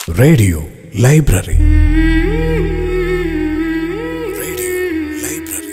Radio library radio library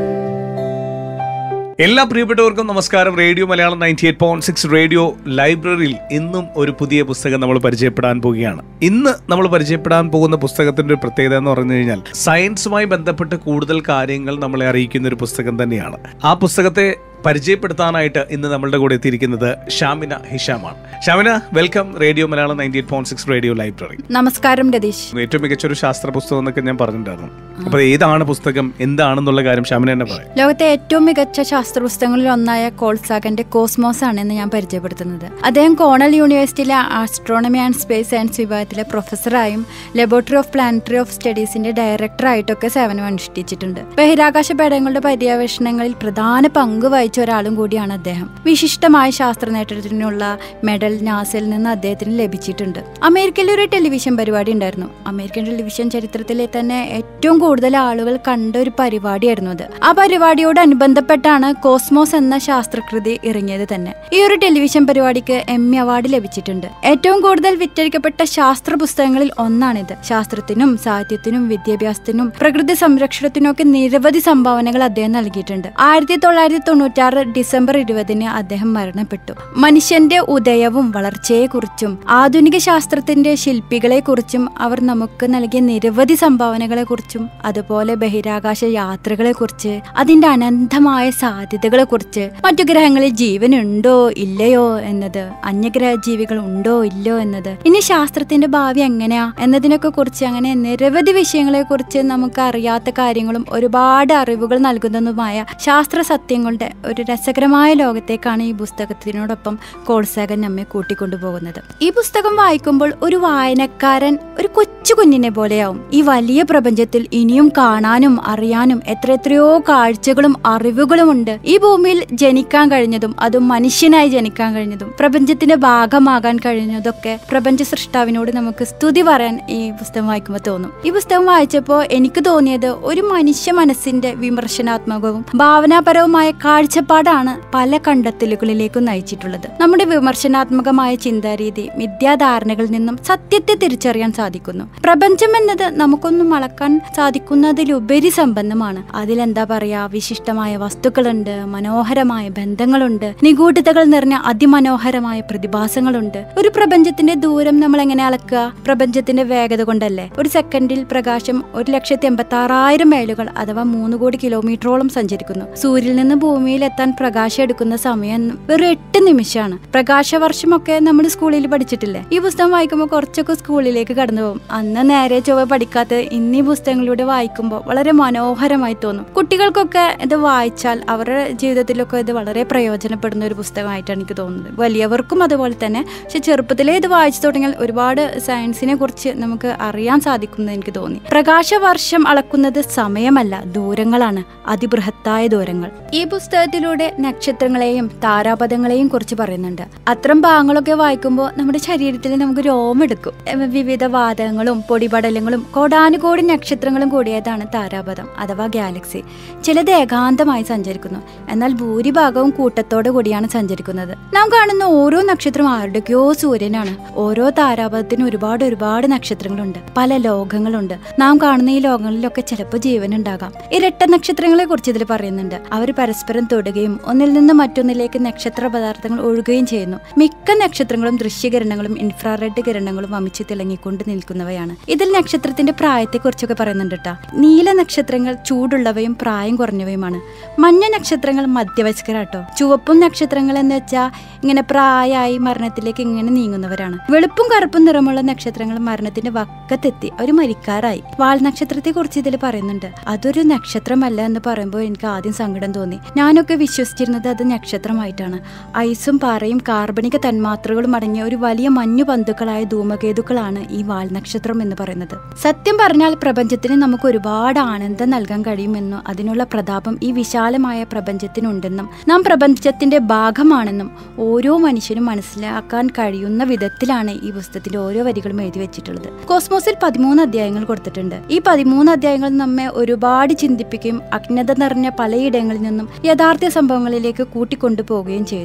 എല്ലാ പ്രിയപ്പെട്ടവർക്കും നമസ്കാരം radio Malayalam ninety eight point six radio ലൈബ്രറിയിൽ ഇന്നും ഒരു പുതിയ പുസ്തകം നമ്മൾ പരിചയപ്പെടാൻ പോവുകയാണ് ഇന്ന് നമ്മൾ പരിചയപ്പെടാൻ പോകുന്ന പുസ്തകത്തിന്റെ ഒരു പ്രത്യേകത എന്ന് പറഞ്ഞു കഴിഞ്ഞാൽ സയൻസുമായി ബന്ധപ്പെട്ട് കൂടുതൽ കാര്യങ്ങൾ നമ്മളെ അറിയിക്കുന്ന ഒരു പുസ്തകം തന്നെയാണ് ആ പുസ്തകത്തെ പരിചയപ്പെടുത്താനായിട്ട് ഇന്ന് നമ്മളുടെ കൂടെ എത്തിയിരിക്കുന്നത് ഷാമിന ഹിഷാമാണ് Shamina welcome radio Malayalam ninety eight point six radio library നമസ്കാരം രതീഷ് ഏറ്റവും മികച്ച ഒരു ശാസ്ത്ര പുസ്തകം എന്നൊക്കെ ഞാൻ പറഞ്ഞിട്ടുണ്ടായിരുന്നു അപ്പൊ ഏതാണ് പുസ്തകം എന്താണെന്നുള്ള കാര്യം ഷാമിന തന്നെ പറയാം ലോകത്തെ ഏറ്റവും മികച്ച ശാസ്ത്ര പുസ്തകങ്ങളിൽ ഒന്നായ കോൾസാഗന്റെ കോസ്മോസ് ആണ് ഇന്ന് ഞാൻ പരിചയപ്പെടുത്തുന്നത് അദ്ദേഹം കോണൽ യൂണിവേഴ്സിറ്റിയിലെ ആസ്ട്രോണമി ആൻഡ് സ്പേസ് സയൻസ് വിഭാഗത്തിലെ പ്രൊഫസറായും ലബോറട്ടറി ഓഫ് പ്ലാനറ്ററി ഓഫ് സ്റ്റഡീസിന്റെ ഡയറക്ടറായിട്ടൊക്കെ സേവനം അനുഷ്ഠിച്ചിട്ടുണ്ട് ബഹിരാകാശ പേടകങ്ങളുടെ പര്യവേഷണങ്ങളിൽ പ്രധാന പങ്ക് വഹിച്ച ഒരാളും കൂടിയാണ് അദ്ദേഹം വിശിഷ്ടമായ ശാസ്ത്ര നേട്ടത്തിനുള്ള മെഡൽ നാസയിൽ നിന്ന് അദ്ദേഹത്തിന് ലഭിച്ചിട്ടുണ്ട് അമേരിക്കയിൽ ഒരു ടെലിവിഷൻ പരിപാടി ഉണ്ടായിരുന്നു അമേരിക്കൻ ടെലിവിഷൻ ചരിത്രത്തിലെ തന്നെ ഏറ്റവും കൂടുതൽ ആളുകൾ കണ്ട ഒരു പരിപാടിയായിരുന്നു അത് ആ പരിപാടിയോടനുബന്ധപ്പെട്ടാണ് കോസ്മോസ് എന്ന ശാസ്ത്രകൃതി ഇറങ്ങിയത് തന്നെ ഈ ഒരു ടെലിവിഷൻ പരിപാടിക്ക് എമ്മി അവാർഡ് ലഭിച്ചിട്ടുണ്ട് ഏറ്റവും കൂടുതൽ വിറ്റഴിക്കപ്പെട്ട ശാസ്ത്ര പുസ്തകങ്ങളിൽ ഒന്നാണിത് ശാസ്ത്രത്തിനും സാഹിത്യത്തിനും വിദ്യാഭ്യാസത്തിനും പ്രകൃതി സംരക്ഷണത്തിനും ഒക്കെ നിരവധി സംഭാവനകൾ അദ്ദേഹം നൽകിയിട്ടുണ്ട് ആയിരത്തി തൊള്ളായിരത്തി തൊണ്ണൂറ്റാറ് ഡിസംബർ ഇരുപതിന് അദ്ദേഹം മരണപ്പെട്ടു മനുഷ്യന്റെ ഉദയവും വളർച്ചയെക്കുറിച്ചും ആധുനിക ശാസ്ത്രത്തിന്റെ ശില്പികളെക്കുറിച്ചും അവർ നമുക്ക് നൽകിയ നിരവധി സംഭാവനകളെ കുറിച്ചും അതുപോലെ ബഹിരാകാശ യാത്രകളെ കുറിച്ച് അതിന്റെ അനന്തമായ സാധ്യതകളെ കുറിച്ച് മറ്റു ഗ്രഹങ്ങളിൽ ജീവനുണ്ടോ ഇല്ലയോ എന്നത് അന്യഗ്രഹ ജീവികൾ ഉണ്ടോ ഇല്ലയോ എന്നത് ഇനി ശാസ്ത്രത്തിന്റെ ഭാവി എങ്ങനെയാ എന്നതിനൊക്കെ കുറിച്ച് അങ്ങനെ നിരവധി വിഷയങ്ങളെ കുറിച്ച് നമുക്ക് അറിയാത്ത കാര്യങ്ങളും ഒരുപാട് അറിവുകൾ നൽകുന്നതുമായ ശാസ്ത്ര സത്യങ്ങളുടെ ഒരു രസകരമായ ലോകത്തേക്കാണ് ഈ പുസ്തകത്തിനോടൊപ്പം കോൾസാഗൻ നമ്മെ കൂട്ടിക്കൊണ്ടുപോകുന്നത് ഈ പുസ്തകം വായിക്കുമ്പോൾ ഒരു വായനക്കാരൻ ഒരു കൊച്ചു കുഞ്ഞിനെ പോലെയാവും ഈ വലിയ പ്രപഞ്ചത്തിൽ ഇനിയും കാണാനും അറിയാനും എത്രയെത്രയോ കാഴ്ചകളും അറിവുകളും ഉണ്ട് ഈ ഭൂമിയിൽ ജനിക്കാൻ കഴിഞ്ഞതും അതും മനുഷ്യനായി ജനിക്കാൻ കഴിഞ്ഞതും പ്രപഞ്ചത്തിന്റെ ഭാഗമാകാൻ കഴിഞ്ഞതൊക്കെ പ്രപഞ്ച സൃഷ്ടാവിനോട് നമുക്ക് സ്തുതി പറയാൻ ഈ പുസ്തകം വായിക്കുമ്പോൾ തോന്നും ഈ പുസ്തകം വായിച്ചപ്പോൾ എനിക്ക് തോന്നിയത് ഒരു മനുഷ്യ മനസ്സിന്റെ വിമർശനാത്മകവും ഭാവനാപരവുമായ കാഴ്ചപ്പാടാണ് പല കണ്ടെത്തലുകളിലേക്കും നയിച്ചിട്ടുള്ളത് നമ്മുടെ വിമർശനാത്മകമായ ചിന്താരീതി മിഥ്യാധാരണകളിൽ നിന്നും സത്യത്തെ തിരിച്ചറിയാൻ സാധിക്കുന്നു പ്രപഞ്ചം എന്നത് നമുക്കൊന്നും അളക്കാൻ സാധിക്കുന്നതിലുപരി സമ്പന്നമാണ് അതിലെന്താ പറയാ വിശിഷ്ടമായ വസ്തുക്കളുണ്ട് മനോഹരമായ ബന്ധങ്ങളുണ്ട് നിഗൂഢതകൾ നിറഞ്ഞ അതിമനോഹരമായ പ്രതിഭാസങ്ങളുണ്ട് ഒരു പ്രപഞ്ചത്തിന്റെ ദൂരം നമ്മൾ എങ്ങനെ അളക്കുക പ്രപഞ്ചത്തിന്റെ വേഗത കൊണ്ടല്ലേ ഒരു സെക്കൻഡിൽ പ്രകാശം ഒരു ലക്ഷത്തി എൺപത്തി ആറായിരം മൈലുകൾ അഥവാ മൂന്ന് കോടി കിലോമീറ്ററോളം സഞ്ചരിക്കുന്നു സൂര്യനിൽ നിന്ന് ഭൂമിയിൽ എത്താൻ പ്രകാശം എടുക്കുന്ന സമയം വെറും എട്ട് നിമിഷമാണ് പ്രകാശവർഷമൊക്കെ നമ്മൾ സ്കൂളിൽ പഠിച്ചിട്ടില്ലേ ഈ പുസ്തകം വായിക്കുമ്പോൾ കുറച്ചൊക്കെ സ്കൂളിലേക്ക് കടന്നു പോകും അന്ന് നേരെ ചൊവ്വ പഠിക്കാത്ത ഇന്നീ പുസ്തകങ്ങളിലൂടെ വായിക്കുമ്പോൾ വളരെ മനോഹരമായി തോന്നും കുട്ടികൾക്കൊക്കെ ഇത് വായിച്ചാൽ അവരുടെ ജീവിതത്തിലൊക്കെ ഇത് വളരെ പ്രയോജനപ്പെടുന്ന ഒരു പുസ്തകമായിട്ടാണ് എനിക്ക് തോന്നുന്നത് വലിയവർക്കും അതുപോലെ തന്നെ പക്ഷെ ചെറുപ്പത്തിലേ ഇത് വായിച്ചു തുടങ്ങിയാൽ ഒരുപാട് സയൻസിനെ കുറിച്ച് നമുക്ക് അറിയാൻ സാധിക്കുമെന്ന് എനിക്ക് തോന്നി പ്രകാശവർഷം അളക്കുന്നത് സമയമല്ല ദൂരങ്ങളാണ് അതിബൃഹത്തായ ദൂരങ്ങൾ ഈ പുസ്തകത്തിലൂടെ നക്ഷത്രങ്ങളെയും താരാപഥങ്ങളെയും കുറിച്ച് പറയുന്നുണ്ട് അത്തരം ഭാഗങ്ങളൊക്കെ വായിക്കുമ്പോൾ നമ്മുടെ ശരീരത്തിൽ നമുക്ക് രോമെടുക്കും എം, വിവിധ വാതകങ്ങളും പൊടിപടലങ്ങളും കോടാനുകോടി നക്ഷത്രങ്ങളും കൂടിയതാണ് താരാപഥം അഥവാ ഗാലക്സി ചിലത് ഏകാന്തമായി സഞ്ചരിക്കുന്നു എന്നാൽ ഭൂരിഭാഗവും കൂട്ടത്തോടു കൂടിയാണ് സഞ്ചരിക്കുന്നത് നാം കാണുന്ന ഓരോ നക്ഷത്രം ആരുടെയൊക്കെയോ സൂര്യനാണ് ഓരോ താരാപഥത്തിനും ഒരുപാട് ഒരുപാട് നക്ഷത്രങ്ങളുണ്ട് പല ലോകങ്ങളുണ്ട് നാം കാണുന്ന ഈ ലോകങ്ങളിലൊക്കെ ചിലപ്പോൾ ജീവൻ ഉണ്ടാകാം ഇരട്ട നക്ഷത്രങ്ങളെ കുറിച്ച് ഇതിൽ പറയുന്നുണ്ട് അവർ പരസ്പരം തൊടുകയും ഒന്നിൽ നിന്ന് മറ്റൊന്നിലേക്ക് നക്ഷത്ര പദാർത്ഥങ്ങൾ ഒഴുകുകയും ചെയ്യുന്നു മിക്ക നക്ഷത്രങ്ങളും ദൃശ്യകിരണങ്ങളും ഇൻഫ്രാറെഡ് കിരണങ്ങളും വമിച്ച് തിളങ്ങിക്കൊണ്ട് നിൽക്കുന്നവയാണ് ഇതിൽ നക്ഷത്രത്തിന്റെ പ്രായത്തെക്കുറിച്ചൊക്കെ പറയുന്നുണ്ട് കേട്ടോ നീല നക്ഷത്രങ്ങൾ ചൂടുള്ളവയും പ്രായം കുറഞ്ഞവയുമാണ് മഞ്ഞ നക്ഷത്രങ്ങൾ മധ്യവയസ്കരാട്ടോ ചുവപ്പും നക്ഷത്രങ്ങൾ എന്ന് വെച്ചാൽ ഇങ്ങനെ പ്രായമായി മരണത്തിലേക്ക് ഇങ്ങനെ നീങ്ങുന്നവരാണ് വെളുപ്പും കറുപ്പും നിറമുള്ള നക്ഷത്രങ്ങൾ മരണത്തിന്റെ വക്കത്തെത്തി അവർ മരിക്കാറായി വാൽ നക്ഷത്രത്തെ കുറിച്ച് ഇതിൽ പറയുന്നുണ്ട് അതൊരു നക്ഷത്രമല്ല എന്ന് പറയുമ്പോൾ എനിക്ക് ആദ്യം സങ്കടം തോന്നി ഞാനൊക്കെ വിശ്വസിച്ചിരുന്നത് അത് നക്ഷത്രമായിട്ടാണ് ഐസും പാറയും കാർബണിക തന്മാത്രകളും അടങ്ങിയ ഒരു വലിയ മഞ്ഞു പന്തുക്കളായ ധൂമകേതുക്കളാണ് ഈ വാൽ നക്ഷത്രം എന്ന് പറയുന്നത് സത്യം പറഞ്ഞാൽ പ്രപഞ്ചത്തിന് നമുക്ക് ഒരുപാട് ആനന്ദം നൽകാൻ കഴിയുമെന്നും അതിനുള്ള പ്രതാപം ഈ വിശാലമായ പ്രപഞ്ചത്തിനുണ്ടെന്നും നാം പ്രപഞ്ചത്തിന്റെ ഭാഗമാണെന്നും ഓരോ മനുഷ്യനും മനസ്സിലാക്കാൻ കഴിയുന്ന വിധത്തിലാണ് ഈ പുസ്തകത്തിന്റെ ഓരോ വരികളും എഴുതി വെച്ചിട്ടുള്ളത് കോസ്മോസിൽ പതിമൂന്ന് അധ്യായങ്ങൾ കൊടുത്തിട്ടുണ്ട് ഈ പതിമൂന്ന് അധ്യായങ്ങൾ നമ്മെ ഒരുപാട് ചിന്തിപ്പിക്കുകയും അജ്ഞത നിറഞ്ഞ പലയിടങ്ങളിൽ നിന്നും യഥാർത്ഥ സംഭവങ്ങളിലേക്ക് കൂട്ടിക്കൊണ്ടുപോവുകയും ചെയ്യുന്നു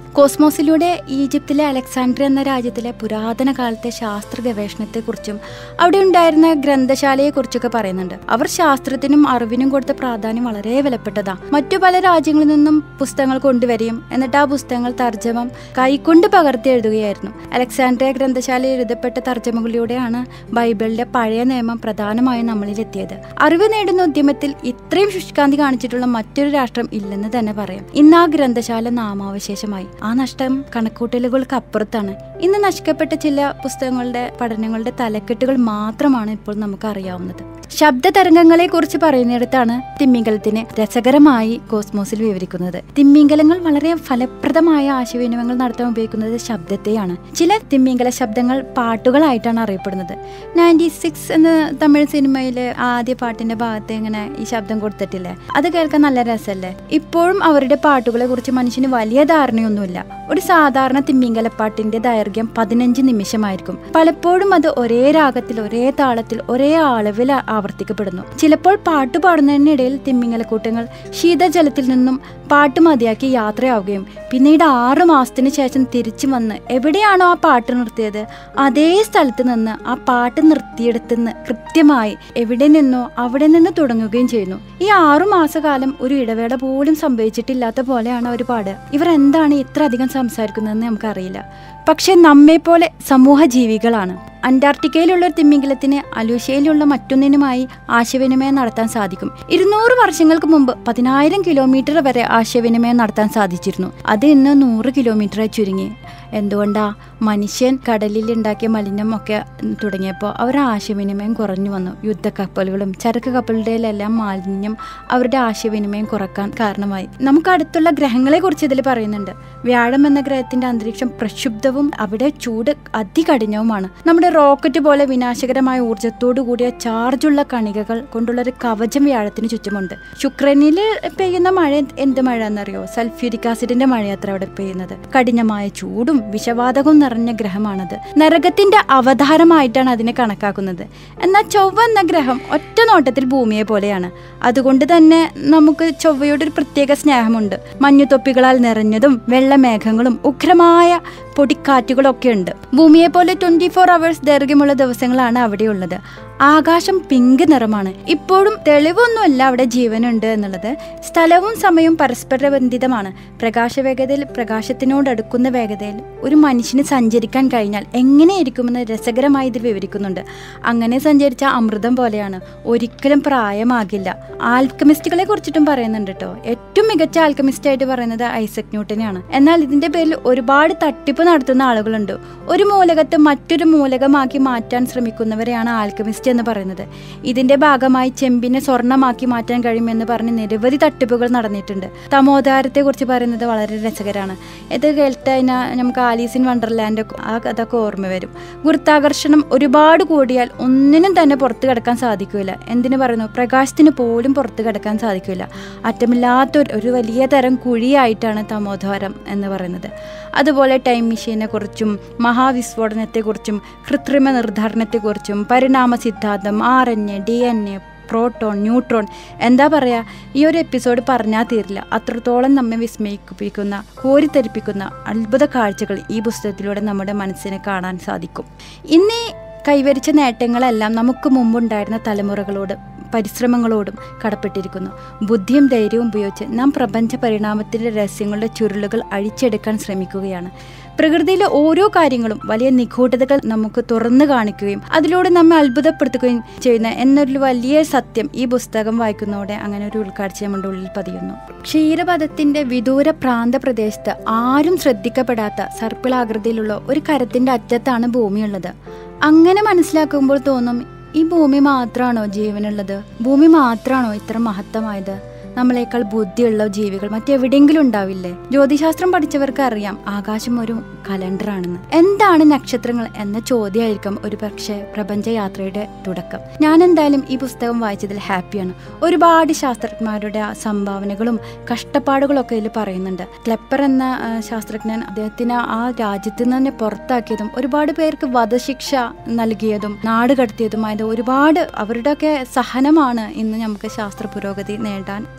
കോസ്മോസിലൂടെ ഈജിപ്തിലെ അലക്സാണ്ട്രിയ എന്ന രാജ്യത്തിലെ പുരാതന കാലത്തെ ശാസ്ത്ര ഗവേഷണത്തെക്കുറിച്ചും അവിടെ ഉണ്ടായിരുന്ന ഗ്രന്ഥശാലയെക്കുറിച്ചൊക്കെ പറയുന്നുണ്ട് അവർ ശാസ്ത്രത്തിനും അറിവിനും കൊടുത്ത പ്രാധാന്യം വളരെ വിലപ്പെട്ടതാ മറ്റു പല രാജ്യങ്ങളിൽ നിന്നും പുസ്തകങ്ങൾ കൊണ്ടുവരികയും എന്നിട്ട് ആ പുസ്തകങ്ങൾ തർജ്ജമം കൈകൊണ്ട് പകർത്തി എഴുതുകയായിരുന്നു അലക്സാണ്ട്രിയ ഗ്രന്ഥശാല എഴുതപ്പെട്ട തർജ്ജമകളിലൂടെയാണ് ബൈബിളിലെ പഴയ നിയമം പ്രധാനമായും നമ്മളിൽ എത്തിയത് അറിവ് നേടുന്ന ഉദ്യമത്തിൽ ഇത്രയും ശുഷ്കാന്തി കാണിച്ചിട്ടുള്ള മറ്റൊരു രാഷ്ട്രം ഇല്ലെന്ന് തന്നെ പറയാം ഇന്ന് ആ ഗ്രന്ഥശാല നാമാവശേഷമായി ആ നഷ്ടം കണക്കൂട്ടലുകൾക്ക് അപ്പുറത്താണ് ഇന്ന് നശിക്കപ്പെട്ട ചില പുസ്തകങ്ങളുടെ പഠനങ്ങളുടെ തലക്കെട്ടുകൾ മാത്രമാണ് ഇപ്പോൾ നമുക്ക് അറിയാവുന്നത് ശബ്ദ തരംഗങ്ങളെ കുറിച്ച് പറയുന്നിടത്താണ് തിമ്മിങ്കലത്തിനെ രസകരമായി കോസ്മോസിൽ വിവരിക്കുന്നത് തിമ്മിങ്കലങ്ങൾ വളരെ ഫലപ്രദമായ ആശയവിനിമയങ്ങൾ നടത്താൻ ഉപയോഗിക്കുന്നത് ശബ്ദത്തെയാണ് ചില തിമ്മിങ്കല ശബ്ദങ്ങൾ പാട്ടുകളായിട്ടാണ് അറിയപ്പെടുന്നത് നയൻറ്റി സിക്സ് എന്ന തമിഴ് സിനിമയിലെ ആദ്യ പാട്ടിന്റെ ഭാഗത്ത് ഇങ്ങനെ ഈ ശബ്ദം കൊടുത്തിട്ടില്ലേ അത് കേൾക്കാൻ നല്ല രസമല്ലേ ഇപ്പോഴും അവരുടെ പാട്ടുകളെ കുറിച്ച് മനുഷ്യന് വലിയ ധാരണയൊന്നുമില്ല ഒരു സാധാരണ തിമ്മിങ്കലപ്പാട്ടിന്റെ ദൈർഘ്യം പതിനഞ്ച് നിമിഷമായിരിക്കും പലപ്പോഴും അത് ഒരേ രാഗത്തിൽ ഒരേ താളത്തിൽ ഒരേ അളവിൽ ആവർത്തിക്കപ്പെടുന്നു ചിലപ്പോൾ പാട്ട് പാടുന്നതിനിടയിൽ തിമ്മിങ്ങലക്കൂട്ടങ്ങൾ ശീതജലത്തിൽ നിന്നും പാട്ട് മതിയാക്കി യാത്രയാവുകയും പിന്നീട് ആറു മാസത്തിന് ശേഷം തിരിച്ചു വന്ന് എവിടെയാണോ ആ പാട്ട് നിർത്തിയത് അതേ സ്ഥലത്ത് നിന്ന് ആ പാട്ട് നിർത്തിയെടുത്തുനിന്ന് കൃത്യമായി എവിടെ നിന്നോ അവിടെ നിന്ന് തുടങ്ങുകയും ചെയ്യുന്നു ഈ ആറു മാസകാലം ഒരു ഇടവേള പോലും സംഭവിച്ചിട്ടില്ലാത്ത പോലെയാണ് അവർ പാടുക ഇവർ എന്താണ് ഇത്ര അധികം സംസാരിക്കുന്നതെന്ന് നമുക്കറിയില്ല പക്ഷെ നമ്മെപ്പോലെ സമൂഹ ജീവികളാണ് അന്റാർട്ടിക്കയിലുള്ള ഒരു തിമ്മിങ്കലത്തിന് അലൂഷ്യയിലുള്ള മറ്റൊന്നിനുമായി ആശയവിനിമയം നടത്താൻ സാധിക്കും ഇരുന്നൂറ് വർഷങ്ങൾക്ക് മുമ്പ് പതിനായിരം കിലോമീറ്റർ വരെ ആശയവിനിമയം നടത്താൻ സാധിച്ചിരുന്നു അത് ഇന്ന് നൂറ് കിലോമീറ്ററായി ചുരുങ്ങി എന്തുകൊണ്ടാ മനുഷ്യൻ കടലിൽ ഉണ്ടാക്കിയ മലിനം ഒക്കെ തുടങ്ങിയപ്പോൾ അവരുടെ ആശയവിനിമയം കുറഞ്ഞു വന്നു യുദ്ധക്കപ്പലുകളും ചരക്ക് കപ്പലുകളിലെല്ലാം മാലിന്യം അവരുടെ ആശയവിനിമയം കുറക്കാൻ കാരണമായി നമുക്ക് അടുത്തുള്ള ഗ്രഹങ്ങളെ കുറിച്ച് ഇതിൽ പറയുന്നുണ്ട് വ്യാഴം എന്ന ഗ്രഹത്തിന്റെ അന്തരീക്ഷം പ്രക്ഷുബ്ധവും അവിടെ ചൂട് അതികഠിനവുമാണ് നമ്മുടെ റോക്കറ്റ് പോലെ വിനാശകരമായ ഊർജ്ജത്തോടു കൂടിയ ചാർജുള്ള കണികകൾ കൊണ്ടുള്ള ഒരു കവചം വ്യാഴത്തിന് ചുറ്റുമുണ്ട് ശുക്രനിൽ പെയ്യുന്ന മഴ എന്ത് മഴ എന്നറിയോ സൾഫ്യൂരിക് ആസിഡിന്റെ മഴയത്ര അവിടെ പെയ്യുന്നത് കഠിനമായ ചൂടും വിഷവാതകവും നിറഞ്ഞ ഗ്രഹമാണത് നരകത്തിന്റെ അവതാരമായിട്ടാണ് അതിനെ കണക്കാക്കുന്നത് എന്നാൽ ചൊവ്വ എന്ന ഗ്രഹം ഒറ്റ നോട്ടത്തിൽ ഭൂമിയെ പോലെയാണ് അതുകൊണ്ട് തന്നെ നമുക്ക് ചൊവ്വയോട് ഒരു പ്രത്യേക സ്നേഹമുണ്ട് മഞ്ഞുതൊപ്പികളാൽ നിറഞ്ഞതും വെള്ളമേഘങ്ങളും ഉഗ്രമായ പൊടിക്കാറ്റുകളൊക്കെ ഉണ്ട് ഭൂമിയെ പോലെ ട്വന്റി ഫോർ അവേഴ്സ് ദൈർഘ്യമുള്ള ദിവസങ്ങളാണ് അവിടെയുള്ളത് ആകാശം പിങ്ക് നിറമാണ് ഇപ്പോഴും തെളിവൊന്നുമല്ല അവിടെ ജീവനുണ്ട് എന്നുള്ളത് സ്ഥലവും സമയവും പരസ്പര ബന്ധിതമാണ് പ്രകാശവേഗതയിൽ പ്രകാശത്തിനോട് അടുക്കുന്ന വേഗതയിൽ ഒരു മനുഷ്യന് സഞ്ചരിക്കാൻ കഴിഞ്ഞാൽ എങ്ങനെയായിരിക്കുമെന്ന് രസകരമായി ഇതിൽ വിവരിക്കുന്നുണ്ട് അങ്ങനെ സഞ്ചരിച്ച അമൃതം പോലെയാണ് ഒരിക്കലും പ്രായമാകില്ല ആൽക്കമിസ്റ്റുകളെ കുറിച്ചിട്ടും പറയുന്നുണ്ട് കേട്ടോ ഏറ്റവും മികച്ച ആൽക്കമിസ്റ്റ് ആയിട്ട് പറയുന്നത് ഐസക് ന്യൂട്ടനെയാണ് എന്നാൽ ഇതിന്റെ പേരിൽ ഒരുപാട് തട്ടിപ്പ് നടത്തുന്ന ആളുകളുണ്ട് ഒരു മൂലകത്തെ മറ്റൊരു മൂലകമാക്കി മാറ്റാൻ ശ്രമിക്കുന്നവരെയാണ് ആൽക്കമിസ്റ്റ് എന്ന് പറയുന്നത് ഇതിന്റെ ഭാഗമായി ചെമ്പിനെ സ്വർണ്ണമാക്കി മാറ്റാൻ കഴിയുമെന്ന് പറഞ്ഞ് നിരവധി തട്ടിപ്പുകൾ നടന്നിട്ടുണ്ട് തമോദാരത്തെ കുറിച്ച് പറയുന്നത് വളരെ രസകരമാണ് ഇത് കേൾത്തതിനാ നമുക്ക് ആലീസ് ഇൻ വണ്ടർലാൻഡ് ആ അതൊക്കെ ഓർമ്മ വരും ഗുരുത്താകർഷണം ഒരുപാട് കൂടിയാൽ ഒന്നിനും തന്നെ പുറത്ത് കിടക്കാൻ സാധിക്കില്ല എന്തിനു പറയുന്നു പ്രകാശത്തിന് പോലും പുറത്ത് കിടക്കാൻ സാധിക്കില്ല അറ്റമില്ലാത്ത ഒരു- ഒരു വലിയ തരം കുഴിയായിട്ടാണ് തമോദ്വാരം എന്ന് പറയുന്നത് അതുപോലെ ടൈം മെഷീനെ കുറിച്ചും മഹാവിസ്ഫോടനത്തെക്കുറിച്ചും കൃത്രിമ നിർദ്ധാരണത്തെക്കുറിച്ചും പരിണാമ സിദ്ധാന്തം R N A D N A proton neutron എന്താ പറയുക ഈ ഒരു എപ്പിസോഡ് പറഞ്ഞാൽ തീരില്ല അത്രത്തോളം നമ്മെ വിസ്മയിപ്പിക്കുന്ന കോരിത്തെരിപ്പിക്കുന്ന അത്ഭുത കാഴ്ചകൾ ഈ പുസ്തകത്തിലൂടെ നമ്മുടെ മനസ്സിനെ കാണാൻ സാധിക്കും ഇന്ന് ഈ കൈവരിച്ച നേട്ടങ്ങളെല്ലാം നമുക്ക് മുമ്പുണ്ടായിരുന്ന തലമുറകളോട് പരിശ്രമങ്ങളോടും കടപ്പെട്ടിരിക്കുന്നു ബുദ്ധിയും ധൈര്യവും ഉപയോഗിച്ച് നാം പ്രപഞ്ച പരിണാമത്തിൻ്റെ രഹസ്യങ്ങളുടെ ചുരുളുകൾ അഴിച്ചെടുക്കാൻ ശ്രമിക്കുകയാണ് പ്രകൃതിയിലെ ഓരോ കാര്യങ്ങളും വലിയ നിഗൂഢതകൾ നമുക്ക് തുറന്നു കാണിക്കുകയും അതിലൂടെ നമ്മെ അത്ഭുതപ്പെടുത്തുകയും ചെയ്യുന്ന എന്നൊരു വലിയ സത്യം ഈ പുസ്തകം വായിക്കുന്നതോടെ അങ്ങനെ ഒരു ഉൾക്കാഴ്ച നമ്മുടെ ഉള്ളിൽ പതിയുന്നു ക്ഷീരപഥത്തിന്റെ വിദൂര പ്രാന്ത പ്രദേശത്ത് ആരും ശ്രദ്ധിക്കപ്പെടാത്ത സർപ്പിളാകൃതിയിലുള്ള ഒരു കരത്തിന്റെ അറ്റത്താണ് ഭൂമിയുള്ളത് അങ്ങനെ മനസ്സിലാക്കുമ്പോൾ തോന്നും ഈ ഭൂമി മാത്രമാണോ ജീവനുള്ളത് ഭൂമി മാത്രമാണോ ഇത്ര മഹത്തമായത് നമ്മളെക്കാൾ ബുദ്ധിയുള്ള ജീവികൾ മറ്റെവിടെയെങ്കിലും ഉണ്ടാവില്ലേ ജ്യോതിശാസ്ത്രം പഠിച്ചവർക്ക് അറിയാം ആകാശം ഒരു കലണ്ടറാണെന്ന് എന്താണ് നക്ഷത്രങ്ങൾ എന്ന ചോദ്യമായിരിക്കും ഒരു പക്ഷേ പ്രപഞ്ച യാത്രയുടെ തുടക്കം ഞാൻ എന്തായാലും ഈ പുസ്തകം വായിച്ചതിൽ ഹാപ്പിയാണ് ഒരുപാട് ശാസ്ത്രജ്ഞന്മാരുടെ ആ സംഭാവനകളും കഷ്ടപ്പാടുകളൊക്കെ ഇതിൽ പറയുന്നുണ്ട് ക്ലെപ്പർ എന്ന ആ, ശാസ്ത്രജ്ഞൻ അദ്ദേഹത്തിന് ആ രാജ്യത്ത് നിന്ന് തന്നെ പുറത്താക്കിയതും ഒരുപാട് പേർക്ക് വധശിക്ഷ നൽകിയതും നാട് കടത്തിയതുമായത് ഒരുപാട് അവരുടെയൊക്കെ സഹനമാണ് ഇന്ന് നമുക്ക് ശാസ്ത്ര പുരോഗതി നേടാൻ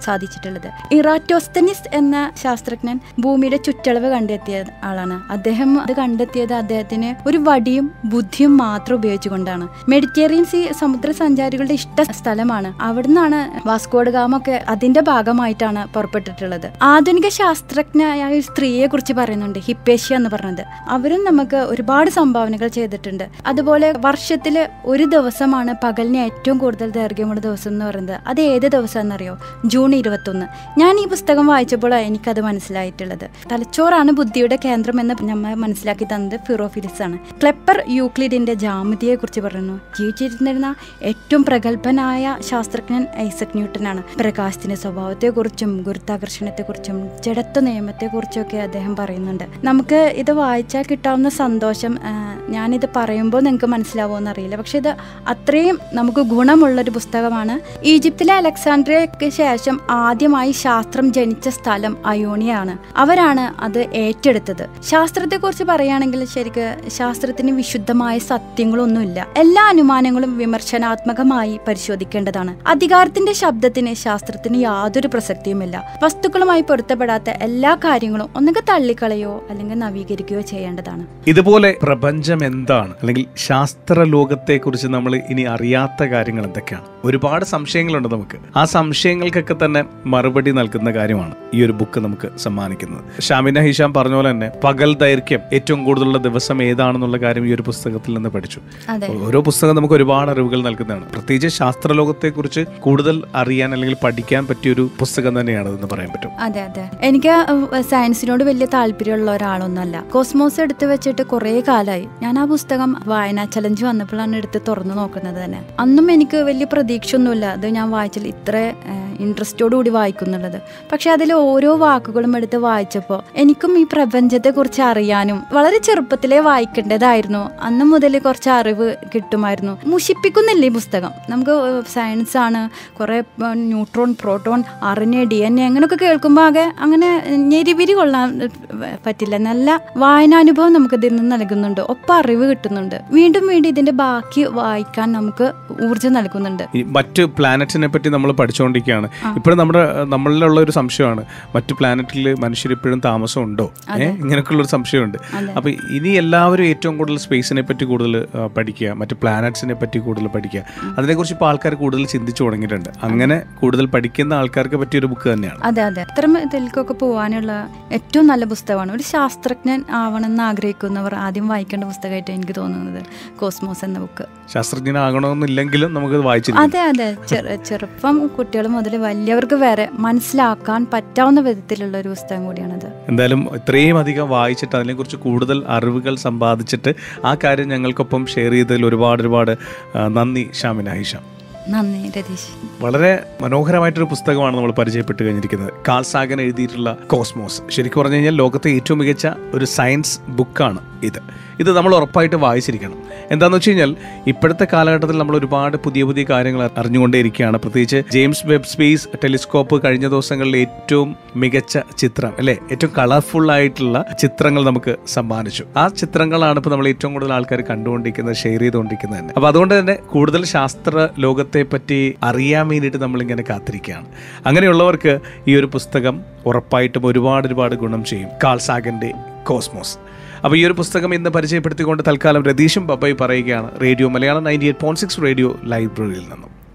സാധിച്ചിട്ടുള്ളത് ഇറാറ്റോസ്തനിസ് എന്ന ശാസ്ത്രജ്ഞൻ ഭൂമിയുടെ ചുറ്റളവ് കണ്ടെത്തിയ ആളാണ് അദ്ദേഹം അത് കണ്ടെത്തിയത് അദ്ദേഹത്തിന് ഒരു വടിയും ബുദ്ധിയും മാത്രം ഉപയോഗിച്ചുകൊണ്ടാണ് മെഡിറ്ററേനിയൻ സീ സമുദ്ര സഞ്ചാരികളുടെ ഇഷ്ട സ്ഥലമാണ് അവിടുന്നാണ് വാസ്കോഡ് ഗാമൊക്കെ അതിന്റെ ഭാഗമായിട്ടാണ് പുറപ്പെട്ടിട്ടുള്ളത് ആധുനിക ശാസ്ത്രജ്ഞയായ ഒരു സ്ത്രീയെ കുറിച്ച് പറയുന്നുണ്ട് ഹിപ്പേഷ്യ എന്ന് പറഞ്ഞത് അവരും നമുക്ക് ഒരുപാട് സംഭാവനകൾ ചെയ്തിട്ടുണ്ട് അതുപോലെ വർഷത്തില് ഒരു ദിവസമാണ് പകലിന് ഏറ്റവും കൂടുതൽ ദൈർഘ്യമുള്ള ദിവസം എന്ന് പറയുന്നത് അത് ഏത് ദിവസം എന്നറിയോ ജൂൺ ഇരുപത്തൊന്ന് ഞാൻ ഈ പുസ്തകം വായിച്ചപ്പോൾ എനിക്കത് മനസ്സിലായിട്ടുള്ളത് തലച്ചോറാണ് ബുദ്ധിയുടെ കേന്ദ്രം എന്ന് നമ്മൾ മനസ്സിലാക്കി തന്നത് ഫിറോഫിലിസ് ആണ് ക്ലെപ്പർ യൂക്ലിഡിന്റെ ജാമിതിയെ കുറിച്ച് പറയുന്നു ജീവിച്ചിരുന്നിരുന്ന ഏറ്റവും പ്രഗത്ഭനായ ശാസ്ത്രജ്ഞൻ ഐസക് ന്യൂട്ടനാണ് പ്രകാശത്തിന്റെ സ്വഭാവത്തെക്കുറിച്ചും ഗുരുത്വാകർഷണത്തെക്കുറിച്ചും ജഡത്വ നിയമത്തെക്കുറിച്ചൊക്കെ അദ്ദേഹം പറയുന്നുണ്ട് നമുക്ക് ഇത് വായിച്ചാൽ കിട്ടാവുന്ന സന്തോഷം ആ, ഞാനിത് പറയുമ്പോൾ നിങ്ങൾക്ക് മനസ്സിലാവുമോ അറിയില്ല പക്ഷെ ഇത് അത്രയും നമുക്ക് ഗുണമുള്ളൊരു പുസ്തകമാണ് ഈജിപ്തിലെ അലക്സാണ്ട്രിയയ്ക്ക് ശേഷം ആദ്യമായി ശാസ്ത്രം ജനിച്ച സ്ഥലം അയോണിയാണ് അവരാണ് അത് ഏറ്റെടുത്തത് ശാസ്ത്രത്തെക്കുറിച്ച് പറയുകയാണെങ്കിൽ ശരിക്ക് ശാസ്ത്രത്തിന് വിശുദ്ധമായ സത്യങ്ങളൊന്നുമില്ല എല്ലാ അനുമാനങ്ങളും വിമർശനാത്മകമായി പരിശോധിക്കേണ്ടതാണ് അധികാരത്തിന്റെ ശബ്ദത്തിന് ശാസ്ത്രത്തിന് യാതൊരു പ്രസക്തിയുമില്ല വസ്തുക്കളുമായി പൊരുത്തപ്പെടാത്ത എല്ലാ കാര്യങ്ങളും ഒന്നുകിൽ തള്ളിക്കളയോ അല്ലെങ്കിൽ നവീകരിക്കുകയോ ചെയ്യേണ്ടതാണ് ഇതുപോലെ പ്രപഞ്ചം എന്താണ് അല്ലെങ്കിൽ ശാസ്ത്ര ലോകത്തെ കുറിച്ച് നമ്മൾ ഇനി അറിയാത്ത കാര്യങ്ങൾ എന്തൊക്കെയാണ് ഒരുപാട് സംശയങ്ങളുണ്ട് നമുക്ക് ആ സംശയങ്ങൾക്കൊക്കെ തന്നെ മറുപടി നൽകുന്ന കാര്യമാണ് ഈ ഒരു ബുക്ക് നമുക്ക് സമ്മാനിക്കുന്നത് ഷാമിന ഹിഷാം പറഞ്ഞ പോലെ തന്നെ പകൽ ദൈർഘ്യം ഏറ്റവും കൂടുതലുള്ള ദിവസം ഏതാണെന്നുള്ള കാര്യം ഈ ഒരു പുസ്തകത്തിൽ നിന്ന് പഠിച്ചു അതെ ഓരോ പുസ്തകം നമുക്ക് ഒരുപാട് അറിവുകൾ നൽകുന്നതാണ് പ്രത്യേകിച്ച് ശാസ്ത്രലോകത്തെ കുറിച്ച് കൂടുതൽ അറിയാൻ അല്ലെങ്കിൽ പഠിക്കാൻ പറ്റിയ ഒരു പുസ്തകം തന്നെയാണ് എന്ന് പറയാൻ പറ്റും അതെ അതെ എനിക്ക് ഉം, സയൻസിനോട് വലിയ താല്പര്യമുള്ള ഒരാളൊന്നല്ല കോസ്മോസ് എടുത്തു വെച്ചിട്ട് കുറേ കാലമായി ഞാൻ ആ പുസ്തകം വായനാ ചലഞ്ച് വന്നപ്പോഴാണ് എടുത്ത് തുറന്നു നോക്കുന്നത് തന്നെ അന്നും എനിക്ക് വലിയ പ്രതീക്ഷയൊന്നുമില്ല അത് ഞാൻ വായിച്ചാൽ ഇത്ര ഇൻട്രസ്റ്റോടു കൂടി വായിക്കുന്നുള്ളത് പക്ഷെ അതിൽ ഓരോ വാക്കുകളും എടുത്ത് വായിച്ചപ്പോൾ എനിക്കും ഈ പ്രപഞ്ചത്തെക്കുറിച്ച് അറിയാനും വളരെ ചെറുപ്പത്തിലേ വായിക്കേണ്ടതായിരുന്നു അന്ന് മുതൽ കുറച്ച് അറിവ് കിട്ടുമായിരുന്നു മുഷിപ്പിക്കുന്നില്ല ഈ പുസ്തകം നമുക്ക് സയൻസ് ആണ് കുറേ uh, neutron proton R N A D N A അങ്ങനെയൊക്കെ കേൾക്കുമ്പോൾ ആകെ അങ്ങനെ ഞെരിവിരി കൊള്ളാൻ ഏർ, പറ്റില്ല നല്ല വായനാനുഭവം നമുക്ക് ഇതിൽ നിന്ന് നൽകുന്നുണ്ട് ഒപ്പം അറിവ് കിട്ടുന്നുണ്ട് വീണ്ടും വീണ്ടും ഇതിന്റെ ബാക്കി വായിക്കാൻ നമുക്ക് ഊർജ്ജം നൽകുന്നുണ്ട് ഈ മറ്റ് പ്ലാനറ്റിനെ പറ്റി നമ്മൾ പഠിച്ചുകൊണ്ടിരിക്കുകയാണ് ഇപ്പോഴും നമ്മുടെ നമ്മളിലുള്ള ഒരു സംശയമാണ് മറ്റു പ്ലാനറ്റിൽ മനുഷ്യർ ഇപ്പോഴും താമസം ഉണ്ടോ ഏഹ് ഇങ്ങനെയൊക്കെയുള്ള ഒരു സംശയമുണ്ട് അതെ. അപ്പൊ ഇനി എല്ലാവരും ഏറ്റവും കൂടുതൽ സ്പേസിനെ പറ്റി കൂടുതൽ ആ, പഠിക്കുക മറ്റ് പ്ലാനറ്റ്സിനെ പറ്റി കൂടുതൽ പഠിക്കുക അതിനെക്കുറിച്ച് ഇപ്പോൾ ആൾക്കാർ കൂടുതൽ ചിന്തിച്ചു തുടങ്ങിയിട്ടുണ്ട് അങ്ങനെ കൂടുതൽ പഠിക്കുന്ന ആൾക്കാർക്ക് പറ്റിയ ഒരു ബുക്ക് തന്നെയാണ് അതെ അതെ അത്തരം ഇതിലേക്കൊക്കെ പോകാനുള്ള ഏറ്റവും നല്ല പുസ്തകമാണ് ഒരു ശാസ്ത്രജ്ഞൻ ആവണമെന്ന് ആഗ്രഹിക്കുന്നവർ ആദ്യം വായിക്കേണ്ട പുസ്തകമായിട്ട് എനിക്ക് തോന്നുന്നത് കോസ്മോസ് എന്ന ബുക്ക് ശാസ്ത്രജ്ഞനാകണമെന്നില്ലെങ്കിലും നമുക്ക് വായിച്ചിരിക്കും അതെ അതെ ചെറു ചെറുപ്പം കുട്ടികൾ മുതൽ വലിയവർക്ക് വരെ മനസ്സിലാക്കാൻ പറ്റാവുന്ന വിധത്തിലുള്ള ഒരു പുസ്തകം കൂടിയാണത് എന്തായാലും ഇത്രയും അധികം വായിച്ചിട്ട് അതിനെക്കുറിച്ച് കൂടുതൽ അറിവുകൾ സമ്പാദിച്ചിട്ട് ആ കാര്യം ഞങ്ങൾക്കൊപ്പം ഷെയർ ചെയ്തതിൽ ഒരുപാട് ഒരുപാട് ആ, നന്ദി ഷാമിന ഹിഷാം നന്ദി രതീഷ് വളരെ മനോഹരമായിട്ടൊരു പുസ്തകമാണ് നമ്മൾ പരിചയപ്പെട്ട് കഴിഞ്ഞിരിക്കുന്നത് കാൾ സാഗൻ എഴുതിയിട്ടുള്ള കോസ്മോസ് ശരിക്കും പറഞ്ഞു കഴിഞ്ഞാൽ ലോകത്തെ ഏറ്റവും മികച്ച ഒരു സയൻസ് ബുക്കാണ് ഇത് ഇത് നമ്മൾ ഉറപ്പായിട്ട് വായിച്ചിരിക്കണം എന്താണെന്ന് വെച്ച് കഴിഞ്ഞാൽ ഇപ്പോഴത്തെ കാലഘട്ടത്തിൽ നമ്മൾ ഒരുപാട് പുതിയ പുതിയ കാര്യങ്ങൾ അറിഞ്ഞുകൊണ്ടേയിരിക്കുകയാണ് പ്രത്യേകിച്ച് ജെയിംസ് വെബ് സ്പേസ് ടെലിസ്കോപ്പ് കഴിഞ്ഞ ദിവസങ്ങളിൽ ഏറ്റവും മികച്ച ചിത്രം അല്ലെ ഏറ്റവും കളർഫുൾ ആയിട്ടുള്ള ചിത്രങ്ങൾ നമുക്ക് സമ്മാനിച്ചു ആ ചിത്രങ്ങളാണ് ഇപ്പോൾ നമ്മൾ ഏറ്റവും കൂടുതൽ ആൾക്കാർ കണ്ടുകൊണ്ടിരിക്കുന്നത് ഷെയർ ചെയ്തുകൊണ്ടിരിക്കുന്നത് തന്നെ അപ്പോൾ അതുകൊണ്ട് തന്നെ കൂടുതൽ ശാസ്ത്ര ലോകത്തെ പറ്റി അറിയാൻ വേണ്ടിയിട്ട് നമ്മളിങ്ങനെ കാത്തിരിക്കുകയാണ് അങ്ങനെയുള്ളവർക്ക് ഈ ഒരു പുസ്തകം ഉറപ്പായിട്ടും ഒരുപാട് ഒരുപാട് ഗുണം ചെയ്യും കാൾ സാഗന്റെ കോസ്മോസ് അപ്പോൾ ഈ ഒരു പുസ്തകം ഇന്ന് പരിചയപ്പെടുത്തിക്കൊണ്ട് തൽക്കാലം രതീഷും പപ്പയും പറയുകയാണ് radio Malayalam ninety eight point six radio ലൈബ്രറിയിൽ നിന്നും